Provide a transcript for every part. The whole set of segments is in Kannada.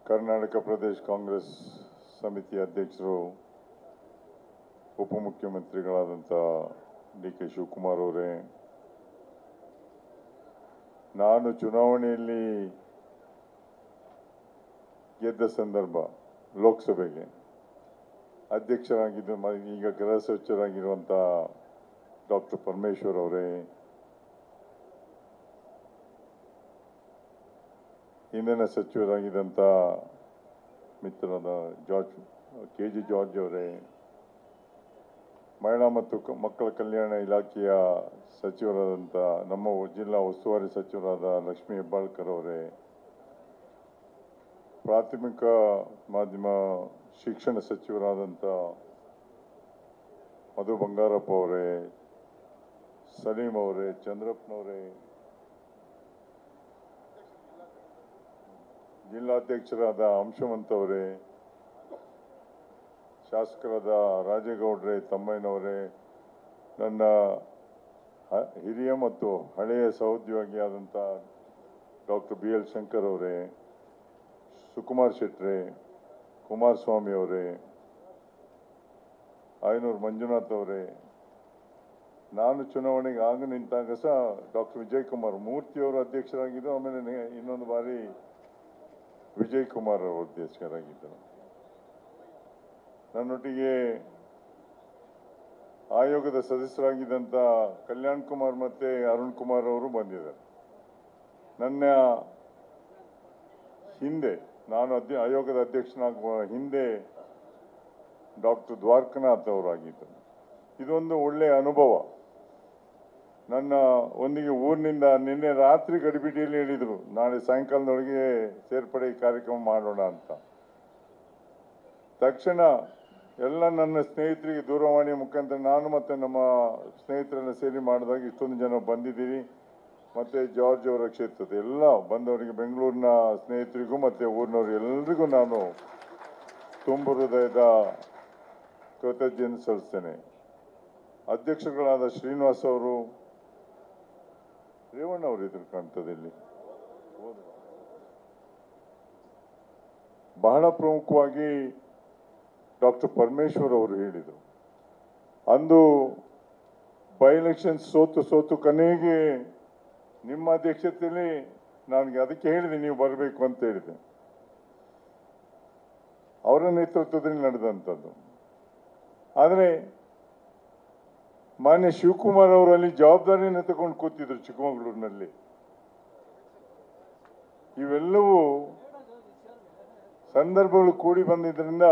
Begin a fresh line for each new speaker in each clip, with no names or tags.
ಕರ್ನಾಟಕ ಪ್ರದೇಶ ಕಾಂಗ್ರೆಸ್ ಸಮಿತಿ ಅಧ್ಯಕ್ಷರು ಉಪಮುಖ್ಯಮಂತ್ರಿಗಳಾದಂಥ ಡಿ ಕೆ ಶಿವಕುಮಾರ್ ಅವರೇ ನಾನು ಚುನಾವಣೆಯಲ್ಲಿ ಗೆದ್ದ ಸಂದರ್ಭ ಲೋಕಸಭೆಗೆ ಅಧ್ಯಕ್ಷರಾಗಿದ್ದು ಮ- ಈಗ ಗೃಹ ಸಚಿವರಾಗಿರುವಂಥ ಡಾಕ್ಟರ್ ಪರಮೇಶ್ವರ್ ಅವರೇ ಇಂಧನ ಸಚಿವರಾಗಿದ್ದಂಥ ಮಿತ್ರರಾದ ಜಾರ್ಜ್ ಕೆ ಜಿ ಜಾರ್ಜ್ ಅವರೇ ಮಹಿಳಾ ಮತ್ತು ಕ- ಮಕ್ಕಳ ಕಲ್ಯಾಣ ಇಲಾಖೆಯ ಸಚಿವರಾದಂಥ ನಮ್ಮ ಜಿಲ್ಲಾ ಉಸ್ತುವಾರಿ ಸಚಿವರಾದ ಲಕ್ಷ್ಮೀ ಹೆಬ್ಬಾಳ್ಕರ್ ಅವರೇ ಪ್ರಾಥಮಿಕ ಮಾಧ್ಯಮ ಶಿಕ್ಷಣ ಸಚಿವರಾದಂಥ ಮಧು ಬಂಗಾರಪ್ಪ ಅವರೇ ಸಲೀಂ ಅವರೇ ಚಂದ್ರಪ್ಪನವರೇ ಜಿಲ್ಲಾಧ್ಯಕ್ಷರಾದ ಅಂಶವಂತ್ ಅವರೇ ಶಾಸಕರಾದ ರಾಜೇಗೌಡ್ರೆ ತಮ್ಮಯ್ಯನವರೇ ನನ್ನ ಹ- ಹಿರಿಯ ಮತ್ತು ಹಳೆಯ ಸಹೋದ್ಯೋಗಿಯಾದಂಥ ಡಾಕ್ಟರ್ ಬಿ ಎಲ್ ಶಂಕರ್ ಅವರೇ ಸುಕುಮಾರ್ ಶೆಟ್ರೆ ಕುಮಾರಸ್ವಾಮಿ ಅವರೇ ಆಯನೂರು ಮಂಜುನಾಥ್ ಅವರೇ ನಾನು ಚುನಾವಣೆಗೆ ಆಗ ನಿಂತಾಗ ಸಹ ಡಾಕ್ಟರ್ ವಿಜಯ್ ಕುಮಾರ್ ಮೂರ್ತಿಯವರು ಅಧ್ಯಕ್ಷರಾಗಿದ್ದು ಆಮೇಲೆ ನೆ- ಇನ್ನೊಂದು ಬಾರಿ ವಿಜಯ್ ಕುಮಾರ್ ಅವರು ಅಧ್ಯಕ್ಷರಾಗಿದ್ದರು ನನ್ನೊಟ್ಟಿಗೆ ಆಯೋಗದ ಸದಸ್ಯರಾಗಿದ್ದಂಥ ಕಲ್ಯಾಣ್ ಕುಮಾರ್ ಮತ್ತೆ ಅರುಣ್ ಕುಮಾರ್ ಅವರು ಬಂದಿದ್ದಾರೆ ನನ್ನ ಹಿಂದೆ ನಾನು ಅಧ್ಯ ಆಯೋಗದ ಅಧ್ಯಕ್ಷನಾಗುವ ಹಿಂದೆ ಡಾಕ್ಟರ್ ದ್ವಾರಕನಾಥ್ ಅವರಾಗಿದ್ದರು ಇದೊಂದು ಒಳ್ಳೆಯ ಅನುಭವ ನನ್ನ ಒಂದಿಗೆ ಊರಿನಿಂದ ನಿನ್ನೆ ರಾತ್ರಿ ಗಡಿಬಿಡಿಯಲ್ಲಿ ಹೇಳಿದರು ನಾಳೆ ಸಾಯಂಕಾಲದೊಳಗೆ ಸೇರ್ಪಡೆ ಕಾರ್ಯಕ್ರಮ ಮಾಡೋಣ ಅಂತ ತಕ್ಷಣ ಎಲ್ಲ ನನ್ನ ಸ್ನೇಹಿತರಿಗೆ ದೂರವಾಣಿ ಮುಖಾಂತರ ನಾನು ಮತ್ತು ನಮ್ಮ ಸ್ನೇಹಿತರೆಲ್ಲ ಸೇರಿ ಮಾಡಿದಾಗ ಇಷ್ಟೊಂದು ಜನ ಬಂದಿದ್ದೀರಿ ಮತ್ತು ಜಾರ್ಜ್ ಅವರ ಕ್ಷೇತ್ರದ ಎಲ್ಲ ಬಂದವರಿಗೆ ಬೆಂಗಳೂರಿನ ಸ್ನೇಹಿತರಿಗೂ ಮತ್ತು ಊರಿನವ್ರು ಎಲ್ರಿಗೂ ನಾನು ತುಂಬ ಹೃದಯದ ಕೃತಜ್ಞತೆ ಸಲ್ಲಿಸ್ತೇನೆ ಅಧ್ಯಕ್ಷರುಗಳಾದ ಶ್ರೀನಿವಾಸ್ ಅವರು ರೇವಣ್ಣ ಅವರು ಇದ್ರು ಕಾಣ್ತದೆ ಇಲ್ಲಿ ಬಹಳ ಪ್ರಮುಖವಾಗಿ ಡಾಕ್ಟರ್ ಪರಮೇಶ್ವರ್ ಅವರು ಹೇಳಿದರು ಅಂದು ಬೈ ಎಲೆಕ್ಷನ್ ಸೋತು ಸೋತು ಕೊನೆಗೆ ನಿಮ್ಮ ಅಧ್ಯಕ್ಷತೆಯಲ್ಲಿ ನನಗೆ ಅದಕ್ಕೆ ಹೇಳಿದೆ ನೀವು ಬರಬೇಕು ಅಂತ ಹೇಳಿದೆ ಅವರ ನೇತೃತ್ವದಲ್ಲಿ ನಡೆದಂಥದ್ದು ಆದರೆ ಮಾನ್ಯ ಶಿವಕುಮಾರ್ ಅವರಲ್ಲಿ ಜವಾಬ್ದಾರಿಯನ್ನು ತಗೊಂಡು ಕೂತಿದ್ರು ಚಿಕ್ಕಮಗಳೂರಿನಲ್ಲಿ ಇವೆಲ್ಲವೂ ಸಂದರ್ಭಗಳು ಕೂಡಿ ಬಂದಿದ್ದರಿಂದ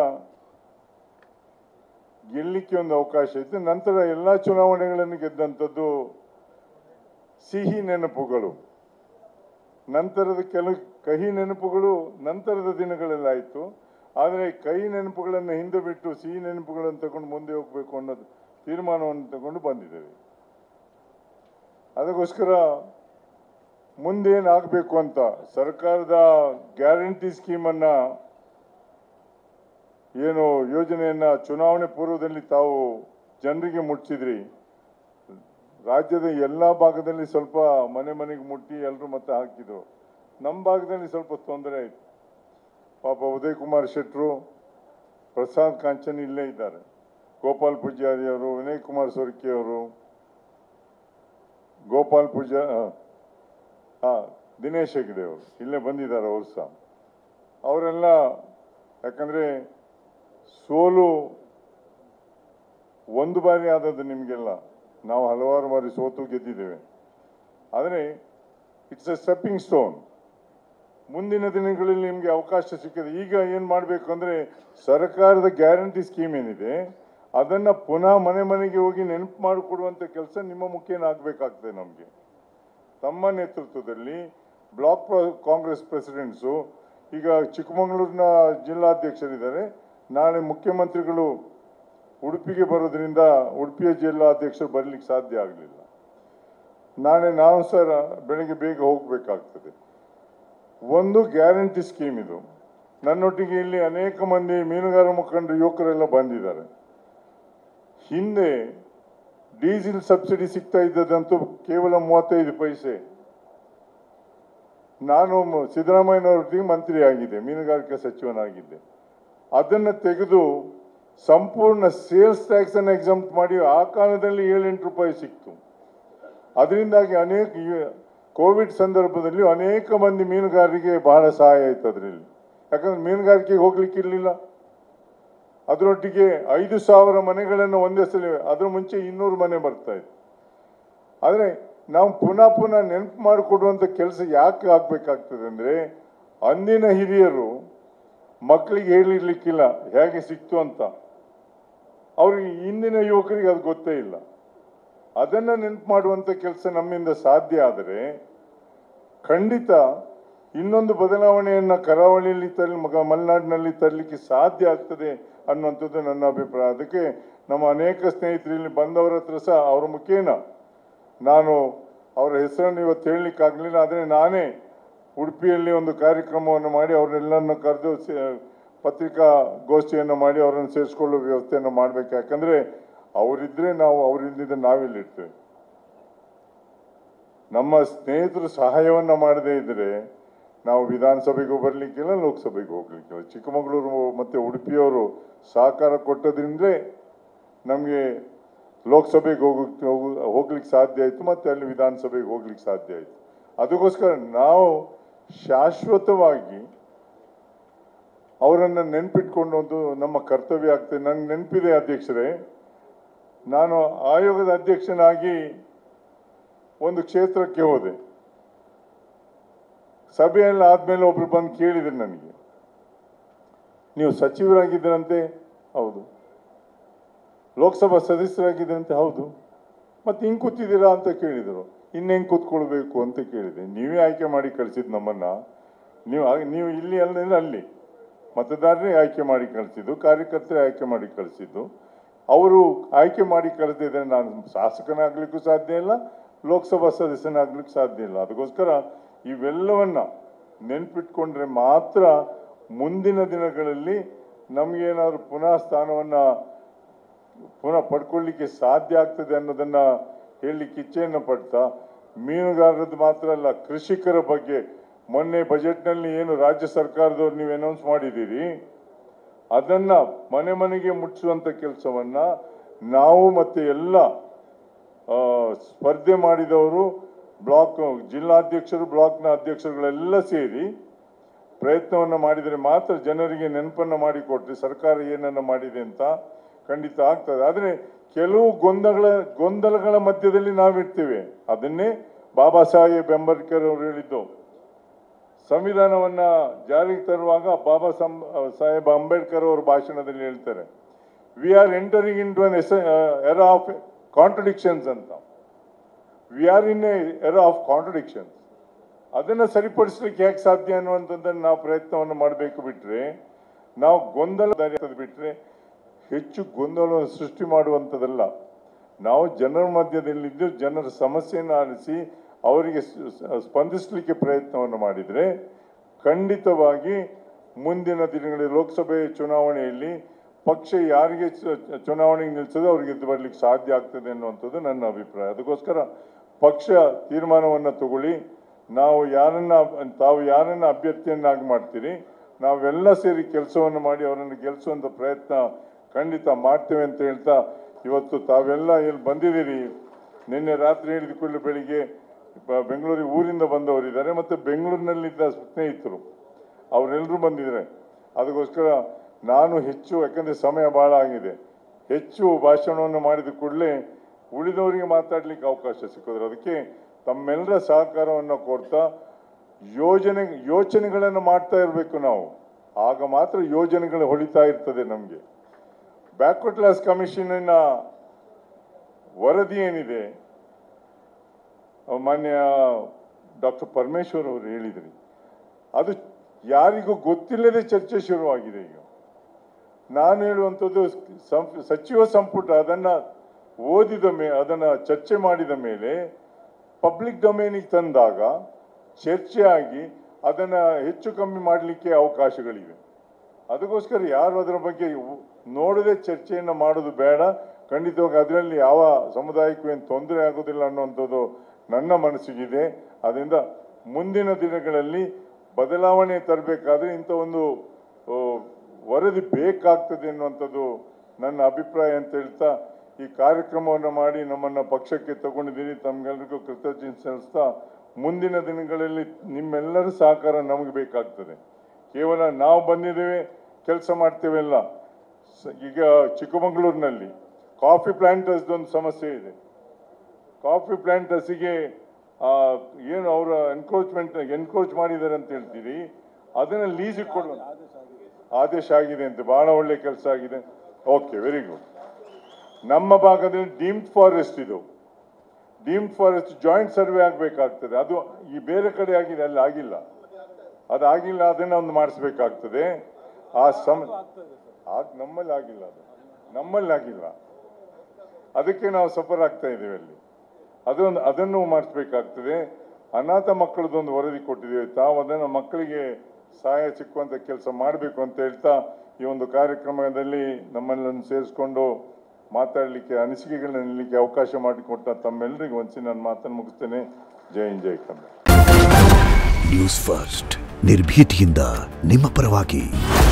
ಗೆಲ್ಲಲಿಕ್ಕೆ ಒಂದು ಅವಕಾಶ ಇತ್ತು ನಂತರ ಎಲ್ಲ ಚುನಾವಣೆಗಳನ್ನು ಗೆದ್ದಂಥದ್ದು ಸಿಹಿ ನೆನಪುಗಳು ನಂತರದ ಕೆಲವು ಕಹಿ ನೆನಪುಗಳು ನಂತರದ ದಿನಗಳಲ್ಲಾಯಿತು ಆದರೆ ಕಹಿ ನೆನಪುಗಳನ್ನು ಹಿಂದೆ ಬಿಟ್ಟು ಸಿಹಿ ನೆನಪುಗಳನ್ನು ತಗೊಂಡು ಮುಂದೆ ಹೋಗಬೇಕು ಅನ್ನೋದು ತೀರ್ಮಾನವನ್ನು ತಗೊಂಡು ಬಂದಿದ್ದೇವೆ ಅದಕ್ಕೋಸ್ಕರ ಮುಂದೇನಾಗಬೇಕು ಅಂತ ಸರ್ಕಾರದ ಗ್ಯಾರಂಟಿ ಸ್ಕೀಮನ್ನು ಏನು ಯೋಜನೆಯನ್ನ ಚುನಾವಣೆ ಪೂರ್ವದಲ್ಲಿ ತಾವು ಜನರಿಗೆ ಮುಟ್ಟಿಸಿದ್ರಿ ರಾಜ್ಯದ ಎಲ್ಲ ಭಾಗದಲ್ಲಿ ಸ್ವಲ್ಪ ಮನೆ ಮನೆಗೆ ಮುಟ್ಟಿ ಎಲ್ಲರೂ ಮತ್ತೆ ಹಾಕಿದ್ರು ನಮ್ಮ ಭಾಗದಲ್ಲಿ ಸ್ವಲ್ಪ ತೊಂದರೆ ಆಯಿತು ಪಾಪ ಉದಯ್ ಕುಮಾರ್ ಶೆಟ್ರು ಪ್ರಸಾದ್ ಕಾಂಚನ್ ಇಲ್ಲೇ ಇದ್ದಾರೆ ಗೋಪಾಲ್ ಪೂಜಾರಿ ಅವರು ವಿನಯ್ ಕುಮಾರ್ ಸೊರಕೆ ಅವರು ಗೋಪಾಲ್ ಪೂಜಾ ಹಾ ದಿನೇಶ್ ಹೆಗ್ಡೆ ಅವರು ಇಲ್ಲೇ ಬಂದಿದ್ದಾರೆ ಅವರು ಸಹ ಅವರೆಲ್ಲ ಯಾಕಂದ್ರೆ ಸೋಲು ಒಂದು ಬಾರಿ ಆದದ್ದು ನಿಮಗೆಲ್ಲ ನಾವು ಹಲವಾರು ಬಾರಿ ಸೋತು ಗೆದ್ದಿದ್ದೇವೆ ಆದರೆ ಇಟ್ಸ್ ಎ ಸ್ಟೆಪ್ಪಿಂಗ್ ಸ್ಟೋನ್ ಮುಂದಿನ ದಿನಗಳಲ್ಲಿ ನಿಮಗೆ ಅವಕಾಶ ಸಿಕ್ಕಿದೆ ಈಗ ಏನು ಮಾಡಬೇಕು ಅಂದರೆ ಸರ್ಕಾರದ ಗ್ಯಾರಂಟಿ ಸ್ಕೀಮ್ ಏನಿದೆ ಅದನ್ನು ಪುನಃ ಮನೆ ಮನೆಗೆ ಹೋಗಿ ನೆನಪು ಮಾಡಿಕೊಡುವಂಥ ಕೆಲಸ ನಿಮ್ಮ ಮುಖೇನ ಆಗಬೇಕಾಗ್ತದೆ ನಮಗೆ ತಮ್ಮ ನೇತೃತ್ವದಲ್ಲಿ ಬ್ಲಾಕ್ ಪ್ರ- ಕಾಂಗ್ರೆಸ್ ಪ್ರೆಸಿಡೆಂಟ್ಸು ಈಗ ಚಿಕ್ಕಮಗಳೂರಿನ ಜಿಲ್ಲಾಧ್ಯಕ್ಷರಿದ್ದಾರೆ ನಾಳೆ ಮುಖ್ಯಮಂತ್ರಿಗಳು ಉಡುಪಿಗೆ ಬರೋದ್ರಿಂದ ಉಡುಪಿಯ ಜಿಲ್ಲಾಧ್ಯಕ್ಷರು ಬರಲಿಕ್ಕೆ ಸಾಧ್ಯ ಆಗಲಿಲ್ಲ ನಾಳೆ ನಾವು ಸರ್ ಬೆಳಗ್ಗೆ ಬೇಗ ಹೋಗಬೇಕಾಗ್ತದೆ ಒಂದು ಗ್ಯಾರಂಟಿ ಸ್ಕೀಮ್ ಇದು ನನ್ನೊಟ್ಟಿಗೆ ಇಲ್ಲಿ ಅನೇಕ ಮಂದಿ ಮೀನುಗಾರ ಮುಖಂಡರು ಯುವಕರೆಲ್ಲ ಬಂದಿದ್ದಾರೆ ಹಿಂದೆ ಡೀಸೆಲ್ ಸಬ್ಸಿಡಿ ಸಿಗ್ತಾ ಇದ್ದದಂತೂ ಕೇವಲ ಮೂವತ್ತೈದು ಪೈಸೆ ನಾನು ಮ- ಸಿದ್ದರಾಮಯ್ಯನವ್ರೊಟ್ಟಿಗೆ ಮಂತ್ರಿ ಆಗಿದ್ದೆ ಮೀನುಗಾರಿಕೆ ಸಚಿವನಾಗಿದ್ದೆ ಅದನ್ನು ತೆಗೆದು ಸಂಪೂರ್ಣ ಸೇಲ್ಸ್ ಟ್ಯಾಕ್ಸ್ ಅನ್ನು ಎಕ್ಸಾಮ್ ಮಾಡಿ ಆ ಕಾಲದಲ್ಲಿ ಏಳೆಂಟು ರೂಪಾಯಿ ಸಿಕ್ತು ಅದರಿಂದಾಗಿ ಅನೇಕ ಈ- ಕೋವಿಡ್ ಸಂದರ್ಭದಲ್ಲಿ ಅನೇಕ ಮಂದಿ ಮೀನುಗಾರರಿಗೆ ಬಹಳ ಸಹಾಯ ಆಯ್ತು ಅದರಲ್ಲಿ ಯಾಕಂದ್ರೆ ಮೀನುಗಾರಿಕೆಗೆ ಹೋಗ್ಲಿಕ್ಕೆ ಇರಲಿಲ್ಲ ಅದರೊಟ್ಟಿಗೆ ಐದು ಸಾವಿರ ಮನೆಗಳನ್ನು ಒಂದೇ ಸಲ ಅದ್ರ ಮುಂಚೆ ಇನ್ನೂರು ಮನೆ ಬರ್ತಾ ಇತ್ತು ಆದರೆ ನಾವು ಪುನಃ ಪುನಃ ನೆನಪು ಮಾಡಿಕೊಡುವಂಥ ಕೆಲಸ ಯಾಕೆ ಆಗ್ಬೇಕಾಗ್ತದೆ ಅಂದ್ರೆ ಅಂದಿನ ಹಿರಿಯರು ಮಕ್ಕಳಿಗೆ ಹೇಳಿರ್ಲಿಕ್ಕಿಲ್ಲ ಹೇಗೆ ಸಿಕ್ತು ಅಂತ ಅವ್ರಿಗೆ ಇಂದಿನ ಯುವಕರಿಗೆ ಅದು ಗೊತ್ತೇ ಇಲ್ಲ ಅದನ್ನ ನೆನಪು ಮಾಡುವಂತ ಕೆಲಸ ನಮ್ಮಿಂದ ಸಾಧ್ಯ ಆದರೆ ಖಂಡಿತ ಇನ್ನೊಂದು ಬದಲಾವಣೆಯನ್ನ ಕರಾವಳಿಯಲ್ಲಿ ತರಲಿ ಮಗ ಮಲೆನಾಡಿನಲ್ಲಿ ತರಲಿಕ್ಕೆ ಸಾಧ್ಯ ಆಗ್ತದೆ ಅನ್ನುವಂಥದ್ದು ನನ್ನ ಅಭಿಪ್ರಾಯ ಅದಕ್ಕೆ ನಮ್ಮ ಅನೇಕ ಸ್ನೇಹಿತರು ಇಲ್ಲಿ ಬಂದವರ ಹತ್ರ ಸಹ ಅವರ ಮುಖೇನ ನಾನು ಅವರ ಹೆಸರನ್ನು ಇವತ್ತು ಹೇಳಲಿಕ್ಕಾಗಲಿಲ್ಲ ಆದರೆ ನಾನೇ ಉಡುಪಿಯಲ್ಲಿ ಒಂದು ಕಾರ್ಯಕ್ರಮವನ್ನು ಮಾಡಿ ಅವರೆಲ್ಲರನ್ನು ಕರೆದು ಸೇ- ಪತ್ರಿಕಾ ಗೋಷ್ಠಿಯನ್ನು ಮಾಡಿ ಅವರನ್ನು ಸೇರಿಸ್ಕೊಳ್ಳೋ ವ್ಯವಸ್ಥೆಯನ್ನು ಮಾಡಬೇಕು ಯಾಕಂದ್ರೆ ಅವರಿದ್ರೆ ನಾವು ಅವರಿಲ್ಲದೆ ನಾವಿಲ್ಲಿರ್ತೇವೆ ನಮ್ಮ ಸ್ನೇಹಿತರು ಸಹಾಯವನ್ನ ಮಾಡದೇ ಇದ್ರೆ ನಾವು ವಿಧಾನಸಭೆಗೂ ಬರ್ಲಿಕ್ಕಿಲ್ಲ ಲೋಕಸಭೆಗೂ ಹೋಗ್ಲಿಕ್ಕಿಲ್ಲ ಚಿಕ್ಕಮಗಳೂರು ಮತ್ತೆ ಉಡುಪಿಯವರು ಸಹಕಾರ ಕೊಟ್ಟದ್ರಿಂದಲೇ ನಮಗೆ ಲೋಕಸಭೆಗೆ ಹೋಗಕ್ಕೆ ಹೋಗು- ಹೋಗ್ಲಿಕ್ಕೆ ಸಾಧ್ಯ ಆಯಿತು ಮತ್ತೆ ಅಲ್ಲಿ ವಿಧಾನಸಭೆಗೆ ಹೋಗ್ಲಿಕ್ಕೆ ಸಾಧ್ಯ ಆಯಿತು ಅದಕ್ಕೋಸ್ಕರ ನಾವು ಶಾಶ್ವತವಾಗಿ ಅವರನ್ನು ನೆನ್ಪಿಟ್ಕೊಂಡು ಒಂದು ನಮ್ಮ ಕರ್ತವ್ಯ ಆಗ್ತದೆ ನಂಗೆ ನೆನಪಿದೆ ಅಧ್ಯಕ್ಷರೇ ನಾನು ಆಯೋಗದ ಅಧ್ಯಕ್ಷನಾಗಿ ಒಂದು ಕ್ಷೇತ್ರಕ್ಕೆ ಹೋದೆ ಸಭೆಯಲ್ಲಿ ಆದ್ಮೇಲೆ ಒಬ್ರು ಬಂದು ಕೇಳಿದ್ರು ನನಗೆ ನೀವು ಸಚಿವರಾಗಿದ್ದರಂತೆ ಹೌದು ಲೋಕಸಭಾ ಸದಸ್ಯರಾಗಿದ್ದರಂತೆ ಹೌದು ಮತ್ತೆ ಹಿಂಗ್ ಕೂತಿದ್ದೀರಾ ಅಂತ ಕೇಳಿದರು ಇನ್ನೆಂಗ್ ಕೂತ್ಕೊಳ್ಬೇಕು ಅಂತ ಕೇಳಿದೆ ನೀವೇ ಆಯ್ಕೆ ಮಾಡಿ ಕಳಿಸಿದ್ ನಮ್ಮನ್ನ ನೀವು ಆ- ನೀವು ಇಲ್ಲಿ ಅಲ್ಲ ಅಲ್ಲಿ ಮತದಾರರೇ ಆಯ್ಕೆ ಮಾಡಿ ಕಳಿಸಿದ್ದು ಕಾರ್ಯಕರ್ತರೇ ಆಯ್ಕೆ ಮಾಡಿ ಕಳಿಸಿದ್ದು ಅವರು ಆಯ್ಕೆ ಮಾಡಿ ಕಳಿಸಿದ್ರೆ ನಾನು ಶಾಸಕನಾಗ್ಲಿಕ್ಕೂ ಸಾಧ್ಯ ಇಲ್ಲ ಲೋಕಸಭಾ ಸದಸ್ಯನಾಗ್ಲಿಕ್ಕೆ ಸಾಧ್ಯ ಇಲ್ಲ ಅದಕ್ಕೋಸ್ಕರ ಇವೆಲ್ಲವನ್ನ ನೆನ್ಪಿಟ್ಕೊಂಡ್ರೆ ಮಾತ್ರ ಮುಂದಿನ ದಿನಗಳಲ್ಲಿ ನಮಗೇನಾದ್ರು ಪುನಃ ಸ್ಥಾನವನ್ನ ಪುನಃ ಪಡ್ಕೊಳ್ಳಿಕ್ಕೆ ಸಾಧ್ಯ ಆಗ್ತದೆ ಅನ್ನೋದನ್ನ ಹೇಳಲಿಕ್ಕೆ ಇಚ್ಛೆಯನ್ನು ಪಡ್ತಾ ಮೀನುಗಾರರದ್ದು ಮಾತ್ರ ಅಲ್ಲ ಕೃಷಿಕರ ಬಗ್ಗೆ ಮೊನ್ನೆ ಬಜೆಟ್ನಲ್ಲಿ ಏನು ರಾಜ್ಯ ಸರ್ಕಾರದವ್ರು ನೀವು ಅನೌನ್ಸ್ ಮಾಡಿದ್ದೀರಿ ಅದನ್ನ ಮನೆ ಮನೆಗೆ ಮುಟ್ಟಿಸುವಂತ ಕೆಲಸವನ್ನ ನಾವು ಮತ್ತೆ ಎಲ್ಲ ಆ, ಸ್ಪರ್ಧೆ ಮಾಡಿದವರು ಬ್ಲಾಕ್ ಜಿಲ್ಲಾಧ್ಯಕ್ಷರು ಬ್ಲಾಕ್ನ ಅಧ್ಯಕ್ಷರುಗಳೆಲ್ಲ ಸೇರಿ ಪ್ರಯತ್ನವನ್ನು ಮಾಡಿದರೆ ಮಾತ್ರ ಜನರಿಗೆ ನೆನಪನ್ನು ಮಾಡಿಕೊಟ್ರೆ ಸರ್ಕಾರ ಏನನ್ನ ಮಾಡಿದೆ ಅಂತ ಖಂಡಿತ ಆಗ್ತದೆ ಆದರೆ ಕೆಲವು ಗೊಂದಲಗಳ ಗೊಂದಲಗಳ ಮಧ್ಯದಲ್ಲಿ ನಾವಿರ್ತೇವೆ ಅದನ್ನೇ ಬಾಬಾ ಸಾಹೇಬ್ ಅಂಬೇಡ್ಕರ್ ಅವರು ಹೇಳಿದ್ದು ಸಂವಿಧಾನವನ್ನ ಜಾರಿಗೆ ತರುವಾಗ ಬಾಬಾ ಸಂ- ಸಾಹೇಬ್ ಅಂಬೇಡ್ಕರ್ ಅವರು ಭಾಷಣದಲ್ಲಿ ಹೇಳ್ತಾರೆ we are entering into an era of contradictions ಅಂತ we are in era of contradictions ಅದನ್ನ ಸರಿಪಡಿಸ್ಲಿಕ್ಕೆ ಹೇಗೆ ಸಾಧ್ಯ ಅನ್ನುವಂಥದ್ದನ್ನು ನಾವು ಪ್ರಯತ್ನವನ್ನು ಮಾಡಬೇಕು ಬಿಟ್ರೆ ನಾವು ಗೊಂದಲ ದಾರಿ ಆಗ್ತದೆ ಬಿಟ್ರೆ ಹೆಚ್ಚು ಗೊಂದಲವನ್ನು ಸೃಷ್ಟಿ ಮಾಡುವಂಥದ್ದಲ್ಲ ನಾವು ಜನರ ಮಧ್ಯದಲ್ಲಿದ್ದು ಜನರ ಸಮಸ್ಯೆಯನ್ನು ಆಲಿಸಿ ಅವರಿಗೆ ಸ್- ಸ್- ಸ್ಪಂದಿಸಲಿಕ್ಕೆ ಪ್ರಯತ್ನವನ್ನು ಮಾಡಿದರೆ ಖಂಡಿತವಾಗಿ ಮುಂದಿನ ದಿನಗಳಲ್ಲಿ ಲೋಕಸಭೆ ಚುನಾವಣೆಯಲ್ಲಿ ಪಕ್ಷ ಯಾರಿಗೆ ಚ- ಚುನಾವಣೆಗೆ ನಿಲ್ಲಿಸೋದು ಅವ್ರಿಗೆ ಗೆದ್ದು ಬರ್ಲಿಕ್ಕೆ ಸಾಧ್ಯ ಆಗ್ತದೆ ಅನ್ನುವಂಥದ್ದು ನನ್ನ ಅಭಿಪ್ರಾಯ ಅದಕ್ಕೋಸ್ಕರ ಪಕ್ಷ ತೀರ್ಮಾನವನ್ನು ತಗೊಳ್ಳಿ ನಾವು ಯಾರನ್ನ ತಾವು ಯಾರನ್ನ ಅಭ್ಯರ್ಥಿಯನ್ನಾಗಿ ಮಾಡ್ತೀರಿ ನಾವೆಲ್ಲ ಸೇರಿ ಕೆಲಸವನ್ನು ಮಾಡಿ ಅವರನ್ನು ಗೆಲ್ಲಿಸುವಂತ ಪ್ರಯತ್ನ ಖಂಡಿತ ಮಾಡ್ತೇವೆ ಅಂತ ಹೇಳ್ತಾ ಇವತ್ತು ತಾವೆಲ್ಲ ಇಲ್ಲಿ ಬಂದಿದ್ದೀರಿ ನಿನ್ನೆ ರಾತ್ರಿ ಹೇಳಿದ ಕೂಡಲೇ ಬೆಳಿಗ್ಗೆ ಬ- ಬೆಂಗಳೂರಿಗೆ ಊರಿಂದ ಬಂದವರಿದ್ದಾರೆ ಮತ್ತೆ ಬೆಂಗಳೂರಿನಲ್ಲಿದ್ದ ಸ್ನೇಹಿತರು ಅವರೆಲ್ಲರೂ ಬಂದಿದ್ದಾರೆ ಅದಕ್ಕೋಸ್ಕರ ನಾನು ಹೆಚ್ಚು ಯಾಕಂದ್ರೆ ಸಮಯ ಬಹಳ ಆಗಿದೆ ಹೆಚ್ಚು ಭಾಷಣವನ್ನು ಮಾಡಿದ ಕೂಡಲೇ ಉಳಿದವರಿಗೆ ಮಾತಾಡ್ಲಿಕ್ಕೆ ಅವಕಾಶ ಸಿಕ್ಕಿದ್ರು ಅದಕ್ಕೆ ತಮ್ಮೆಲ್ಲರ ಸಹಕಾರವನ್ನು ಕೋರ್ತಾ ಯೋಜನೆ ಯೋಚನೆಗಳನ್ನು ಮಾಡ್ತಾ ಇರಬೇಕು ನಾವು ಆಗ ಮಾತ್ರ ಯೋಜನೆಗಳು ಹೊಳಿತಾ ಇರ್ತದೆ ನಮಗೆ ಬ್ಯಾಕ್ವರ್ಡ್ ಕ್ಲಾಸ್ ಕಮಿಷನ್ನ ವರದಿ ಏನಿದೆ ಮಾನ್ಯ ಡಾಕ್ಟರ್ ಪರಮೇಶ್ವರ್ ಅವರು ಹೇಳಿದ್ರಿ ಅದು ಯಾರಿಗೂ ಗೊತ್ತಿಲ್ಲದೆ ಚರ್ಚೆ ಶುರುವಾಗಿದೆ ಈಗ ನಾನು ಹೇಳುವಂಥದ್ದು ಸಂ- ಸಚಿವ ಸಂಪುಟ ಅದನ್ನ ಓದಿದ ಮೇಲೆ ಅದನ್ನ ಚರ್ಚೆ ಮಾಡಿದ ಮೇಲೆ ಪಬ್ಲಿಕ್ ಡೊಮೇನಿಗೆ ತಂದಾಗ ಚರ್ಚೆ ಆಗಿ ಅದನ್ನ ಹೆಚ್ಚು ಕಮ್ಮಿ ಮಾಡಲಿಕ್ಕೆ ಅವಕಾಶಗಳಿವೆ ಅದಕ್ಕೋಸ್ಕರ ಯಾರು ಅದರ ಬಗ್ಗೆ ಉ- ನೋಡದೆ ಚರ್ಚೆಯನ್ನು ಮಾಡೋದು ಬೇಡ ಖಂಡಿತವಾಗಿ ಅದರಲ್ಲಿ ಯಾವ ಸಮುದಾಯಕ್ಕೂ ಏನು ತೊಂದರೆ ಆಗೋದಿಲ್ಲ ಅನ್ನುವಂಥದ್ದು ನನ್ನ ಮನಸ್ಸಿಗಿದೆ ಅದರಿಂದ ಮುಂದಿನ ದಿನಗಳಲ್ಲಿ ಬದಲಾವಣೆ ತರಬೇಕಾದ್ರೆ ಇಂಥ ಒಂದು ಆ, ವರದಿ ಬೇಕಾಗ್ತದೆ ಎನ್ನುವಂಥದ್ದು ನನ್ನ ಅಭಿಪ್ರಾಯ ಅಂತ ಹೇಳ್ತಾ ಈ ಕಾರ್ಯಕ್ರಮವನ್ನು ಮಾಡಿ ನಮ್ಮನ್ನ ಪಕ್ಷಕ್ಕೆ ತಗೊಂಡಿದ್ದೀನಿ ತಮ್ಗೆಲ್ರಿಗೂ ಕೃತಜ್ಞತೆ ಸಲ್ಲಿಸ್ತಾ ಮುಂದಿನ ದಿನಗಳಲ್ಲಿ ನಿಮ್ಮೆಲ್ಲರ ಸಹಕಾರ ನಮಗೆ ಬೇಕಾಗ್ತದೆ ಕೇವಲ ನಾವು ಬಂದಿದ್ದೇವೆ ಕೆಲಸ ಮಾಡ್ತೇವೆಲ್ಲ ಸ- ಈಗ ಚಿಕ್ಕಮಗಳೂರಿನಲ್ಲಿ ಕಾಫಿ ಪ್ಲಾಂಟರ್ಸ್ದೊಂದು ಸಮಸ್ಯೆ ಇದೆ ಕಾಫಿ ಪ್ಲಾಂಟರ್ಸಿಗೆ ಏನು ಅವರ ಎನ್ಕ್ರೋಚ್ಮೆಂಟ್ ಎನ್ಕ್ರೋಚ್ ಮಾಡಿದ್ದಾರೆ ಅಂತ ಹೇಳ್ತೀರಿ ಅದನ್ನ ಲೀಸಿಗೆ ಕೊಡುವ ಆದೇಶ ಆಗಿದೆ ಅಂತ ಬಹಳ ಒಳ್ಳೆ ಕೆಲಸ ಆಗಿದೆ ಓಕೆ ವೆರಿ ಗುಡ್ ನಮ್ಮ ಭಾಗದಲ್ಲಿ ಡೀಮ್ಡ್ ಫಾರೆಸ್ಟ್ ಇದು ಡೀಮ್ಡ್ ಫಾರೆಸ್ಟ್ ಜಾಯಿಂಟ್ ಸರ್ವೆ ಆಗಬೇಕಾಗ್ತದೆ ಅದು ಈ ಬೇರೆ ಕಡೆ ಆಗಿದೆ ಅಲ್ಲಿ ಆಗಿಲ್ಲ ಅದು ಆಗಿಲ್ಲ ಅದನ್ನ ಒಂದು ಮಾಡಿಸ್ಬೇಕಾಗ್ತದೆ ಆ ಸಮ ಆಗ್ ನಮ್ಮಲ್ಲಿ ಆಗಿಲ್ಲ ಅದು ನಮ್ಮಲ್ಲಿ ಆಗಿಲ್ಲ ಅದಕ್ಕೆ ನಾವು ಸಫರ್ ಆಗ್ತಾ ಇದ್ದೇವೆ ಅಲ್ಲಿ ಅದೊಂದು ಅದನ್ನು ಮಾಡಿಸ್ಬೇಕಾಗ್ತದೆ ಅನಾಥ ಮಕ್ಕಳದೊಂದು ವರದಿ ಕೊಟ್ಟಿದ್ದೇವೆ ತಾವು ಅದನ್ನು ಮಕ್ಕಳಿಗೆ ಸಹಾಯ ಸಿಕ್ಕುವಂತ ಕೆಲಸ ಮಾಡಬೇಕು ಅಂತ ಹೇಳ್ತಾ ಈ ಒಂದು ಕಾರ್ಯಕ್ರಮದಲ್ಲಿ ನಮ್ಮನ್ನು ಸೇರಿಸ್ಕೊಂಡು ಮಾತಾಡಲಿಕ್ಕೆ ಅನಿಸಿಕೆಗಳನ್ನ ನಿಲ್ಲಲಿಕ್ಕೆ ಅವಕಾಶ ಮಾಡಿಕೊಟ್ಟ ತಮ್ಮೆಲ್ಲರಿಗೂ ಒಂದ್ಸಿ ನನ್ನ ಮಾತನ್ನು ಮುಗಿಸ್ತೇನೆ ಜೈ ಹಿಂದ್ ಜೈ ಕನ್ನಡ
ನ್ಯೂಸ್ ಫಸ್ಟ್ ನಿರ್ಭೀತಿಯಿಂದ ನಿಮ್ಮ ಪರವಾಗಿ